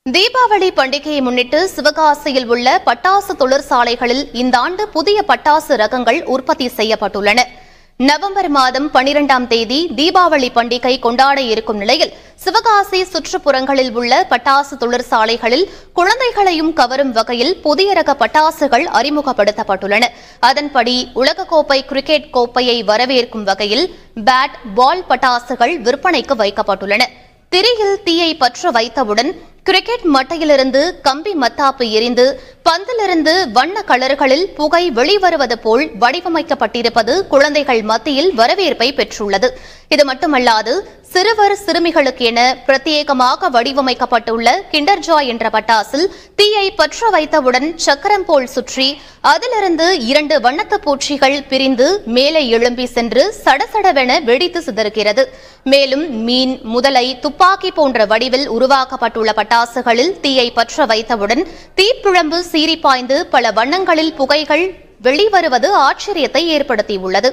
தீபாவளி பண்டிகையை முன்னிட்டு சிவகாசியில் உள்ள பட்டாசு தொழிற்சாலைகளில் இந்த ஆண்டு புதிய பட்டாசு ரகங்கள் உற்பத்தி செய்யப்பட்டுள்ளன நவம்பர் மாதம் பனிரெண்டாம் தேதி தீபாவளி பண்டிகை கொண்டாட இருக்கும் நிலையில் சிவகாசி சுற்றுப்புறங்களில் உள்ள பட்டாசு தொழிற்சாலைகளில் குழந்தைகளையும் கவரும் வகையில் புதிய ரக பட்டாசுகள் அறிமுகப்படுத்தப்பட்டுள்ளன அதன்படி உலகக்கோப்பை கிரிக்கெட் கோப்பையை வரவேற்கும் வகையில் பேட் பால் பட்டாசுகள் விற்பனைக்கு வைக்கப்பட்டுள்ளன திரியில் தீயை பற்ற வைத்தவுடன் கிரிக்கெட் மட்டையிலிருந்து கம்பி மத்தாப்பு எரிந்து பந்திலிருந்து வண்ண கலர்களில் புகை வெளிவருவது போல் வடிவமைக்கப்பட்டிருப்பது குழந்தைகள் மத்தியில் வரவேற்பை பெற்றுள்ளது இது மட்டுமல்லாது சிறுவர் சிறுமிகளுக்கு என பிரத்யேகமாக வடிவமைக்கப்பட்டுள்ள கிண்டர் ஜாய் என்ற பட்டாசில் தீயை பற்ற வைத்தவுடன் சக்கரம் போல் சுற்றி அதிலிருந்து இரண்டு வண்ணத்து பூச்சிகள் பிரிந்து மேலே எழும்பி சென்று சடசடவென வெடித்து சிதறுகிறது மேலும் மீன் முதலை துப்பாக்கி போன்ற வடிவில் உருவாக்கப்பட்டுள்ள பட்டாசுகளில் தீயை பற்ற வைத்தவுடன் தீப்பிழம்பு சீறி பாய்ந்து பல வண்ணங்களில் புகைகள் வெளிவருவது ஆச்சரியத்தை ஏற்படுத்தியுள்ளது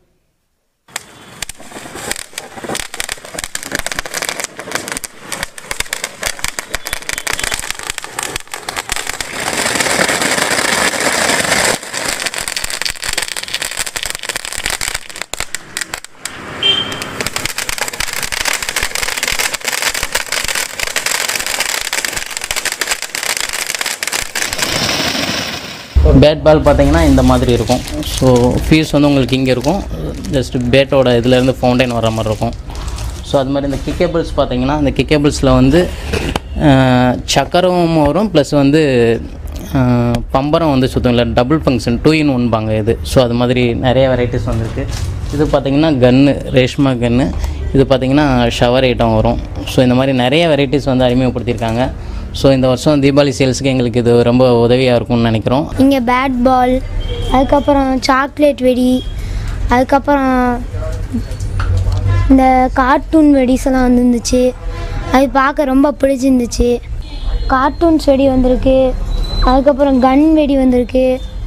பேட் பால் பார்த்தீங்கன்னா இந்த மாதிரி இருக்கும் ஸோ ஃபீஸ் வந்து உங்களுக்கு இங்கே இருக்கும் ஜஸ்ட் பேட்டோட இதுலேருந்து ஃபவுண்டைன் வர மாதிரி இருக்கும் ஸோ அது மாதிரி இந்த கிக்கேபிள்ஸ் பார்த்தீங்கன்னா இந்த கிக்கேபிள்ஸில் வந்து அஹ், சக்கரமும் வரும் ப்ளஸ் வந்து அஹ், பம்பரம் வந்து சுத்தம் இல்லை டபுள் ஃபங்க்ஷன் டூ இன் ஒன்பாங்க இது ஸோ அது மாதிரி நிறைய வெரைட்டிஸ் வந்திருக்கு இது பார்த்தீங்கன்னா கன்னு ரேஷ்மா கன்னு இது பார்த்தீங்கன்னா ஷவர் ஐட்டம் வரும் ஸோ இந்த மாதிரி நிறைய வெரைட்டிஸ் வந்து அறிமுகப்படுத்தியிருக்காங்க ஸோ இந்த வருஷம் தீபாவளி சேல்ஸுக்கு எங்களுக்கு இது ரொம்ப உதவியாக இருக்கும்னு நினைக்கிறோம் இங்கே பேட் பால் அதுக்கப்புறம் சாக்லேட் வெடி அதுக்கப்புறம் இந்த கார்ட்டூன் வெடிஸ் எல்லாம் வந்துருந்துச்சு அது பார்க்க ரொம்ப பிடிச்சிருந்துச்சு கார்ட்டூன்ஸ் வெடி வந்திருக்கு அதுக்கப்புறம் கன் வெடி வந்திருக்கு